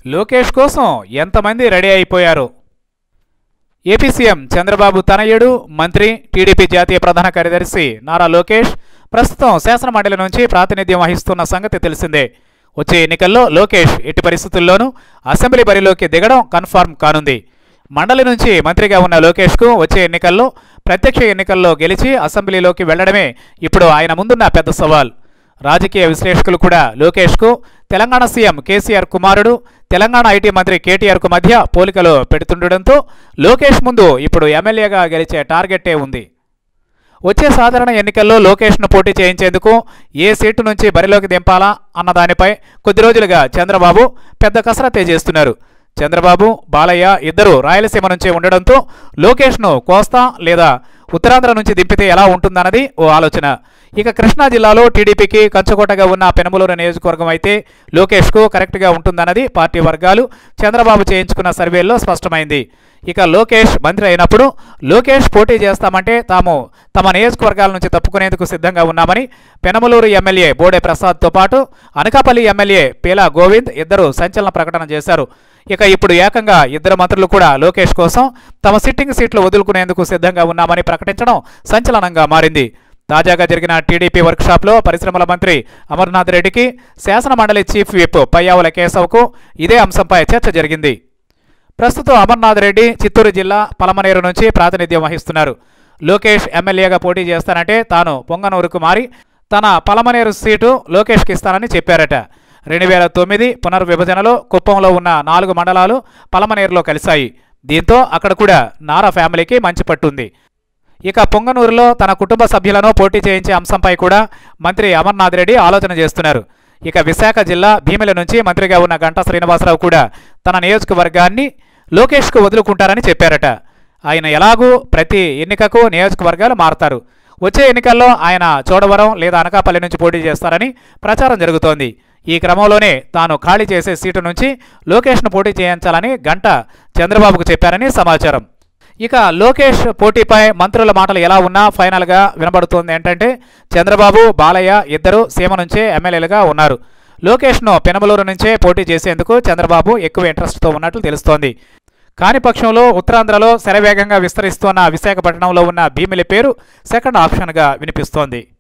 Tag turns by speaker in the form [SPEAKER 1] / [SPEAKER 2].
[SPEAKER 1] లోకేష్ కోసం ఎంతమంది రెడీ అయిపోయారు ఏపీ సీఎం చంద్రబాబు తనయుడు మంత్రి టీడీపీ జాతీయ ప్రధాన కార్యదర్శి నారా లోకేష్ ప్రస్తుతం శాసనమండలి నుంచి ప్రాతినిధ్యం వహిస్తున్న సంగతి తెలిసిందే వచ్చే ఎన్నికల్లో లోకేష్ ఎట్టి పరిస్థితుల్లోనూ అసెంబ్లీ బరిలోకి దిగడం కన్ఫర్మ్ కానుంది మండలి నుంచి మంత్రిగా ఉన్న లోకేష్కు వచ్చే ఎన్నికల్లో ప్రత్యక్ష ఎన్నికల్లో గెలిచి అసెంబ్లీలోకి వెళ్లడమే ఇప్పుడు ఆయన ముందున్న పెద్ద సవాల్ రాజకీయ విశ్లేషకులు కూడా లోకేష్కు తెలంగాణ సీఎం కేసీఆర్ కుమారుడు తెలంగాణ ఐటీ మంత్రి కేటీఆర్కు మధ్య పోలికలు పెడుతుండటంతో లోకేష్ ముందు ఇప్పుడు ఎమ్మెల్యేగా గెలిచే టార్గెట్టే ఉంది వచ్చే సాధారణ ఎన్నికల్లో లోకేష్ను పోటీ చేయించేందుకు ఏ సీటు నుంచి బరిలోకి దింపాలా అన్న దానిపై కొద్ది రోజులుగా చంద్రబాబు పెద్ద కసరత్తే చేస్తున్నారు చంద్రబాబు బాలయ్య ఇద్దరు రాయలసీమ నుంచే ఉండడంతో లోకేష్ను కోస్తా లేదా ఉత్తరాంధ్ర నుంచి దింపితే ఎలా ఉంటుందన్నది ఓ ఆలోచన ఇక కృష్ణా జిల్లాలో టీడీపీకి కంచుకోటగా ఉన్న పెనమలూరు నియోజకవర్గం అయితే లోకేష్కు కరెక్ట్గా ఉంటుందన్నది పార్టీ వర్గాలు చంద్రబాబు చేయించుకున్న సర్వేల్లో స్పష్టమైంది ఇక లోకేష్ మంత్రి అయినప్పుడు లోకేష్ పోటీ చేస్తామంటే తాము తమ నియోజకవర్గాల నుంచి తప్పుకునేందుకు సిద్ధంగా ఉన్నామని పెనమలూరు ఎమ్మెల్యే బోడే ప్రసాద్తో పాటు అనకాపల్లి ఎమ్మెల్యే పీలా గోవింద్ ఇద్దరు సంచలన ప్రకటన చేశారు ఇక ఇప్పుడు ఏకంగా ఇద్దరు మంత్రులు కూడా లోకేష్ కోసం తమ సిట్టింగ్ సీట్లు వదులుకునేందుకు సిద్ధంగా ఉన్నామని ప్రకటించడం సంచలనంగా మారింది తాజాగా జరిగిన టీడీపీ వర్క్షాప్లో పరిశ్రమల మంత్రి అమర్నాథ్ రెడ్డికి శాసన మండలి చీఫ్ విప్ పయ్యావుల కేశవ్కు ఇదే అంశంపై చర్చ జరిగింది ప్రస్తుతం అమర్నాథ్ రెడ్డి చిత్తూరు జిల్లా పలమనేరు నుంచి ప్రాతినిధ్యం వహిస్తున్నారు లోకేష్ ఎమ్మెల్యేగా పోటీ చేస్తానంటే తాను పొంగనూరుకు మారి తన పలమనేరు సీటు లోకేష్కి ఇస్తానని చెప్పారట రెండు వేల తొమ్మిది పునర్విభజనలో కుప్పంలో ఉన్న నాలుగు మండలాలు పలమనేరులో కలిశాయి దీంతో అక్కడ కూడా నారా ఫ్యామిలీకి మంచి పట్టుంది ఇక పొంగనూరులో తన కుటుంబ సభ్యులను పోటీ చేయించే అంశంపై కూడా మంత్రి అమర్నాథ్ రెడ్డి ఆలోచన చేస్తున్నారు ఇక విశాఖ జిల్లా భీమిల నుంచి మంత్రిగా ఉన్న గంటా శ్రీనివాసరావు కూడా తన నియోజకవర్గాన్ని లోకేష్కు వదులుకుంటారని చెప్పారట ఆయన ఎలాగూ ప్రతి ఎన్నికకు నియోజకవర్గాలు మారతారు వచ్చే ఎన్నికల్లో ఆయన చోడవరం లేదా అనకాపల్లి నుంచి పోటీ చేస్తారని ప్రచారం జరుగుతోంది ఈ క్రమంలోనే తాను ఖాళీ చేసే సీటు నుంచి లోకేష్ను పోటీ చేయించాలని గంట చంద్రబాబుకు చెప్పారని సమాచారం ఇక లోకేష్ పోటీపై మంత్రుల మాటలు ఎలా ఉన్నా ఫైనల్గా వినబడుతోంది ఏంటంటే చంద్రబాబు బాలయ్య ఇద్దరు సీమ నుంచే ఎమ్మెల్యేలుగా ఉన్నారు లోకేష్ను పెనమలూరు నుంచే పోటీ చేసేందుకు చంద్రబాబు ఎక్కువ ఇంట్రెస్ట్తో ఉన్నట్లు తెలుస్తోంది కాని పక్షంలో ఉత్తరాంధ్రలో శరవేగంగా విస్తరిస్తున్న విశాఖపట్నంలో ఉన్న భీమిలి పేరు సెకండ్ ఆప్షన్గా వినిపిస్తోంది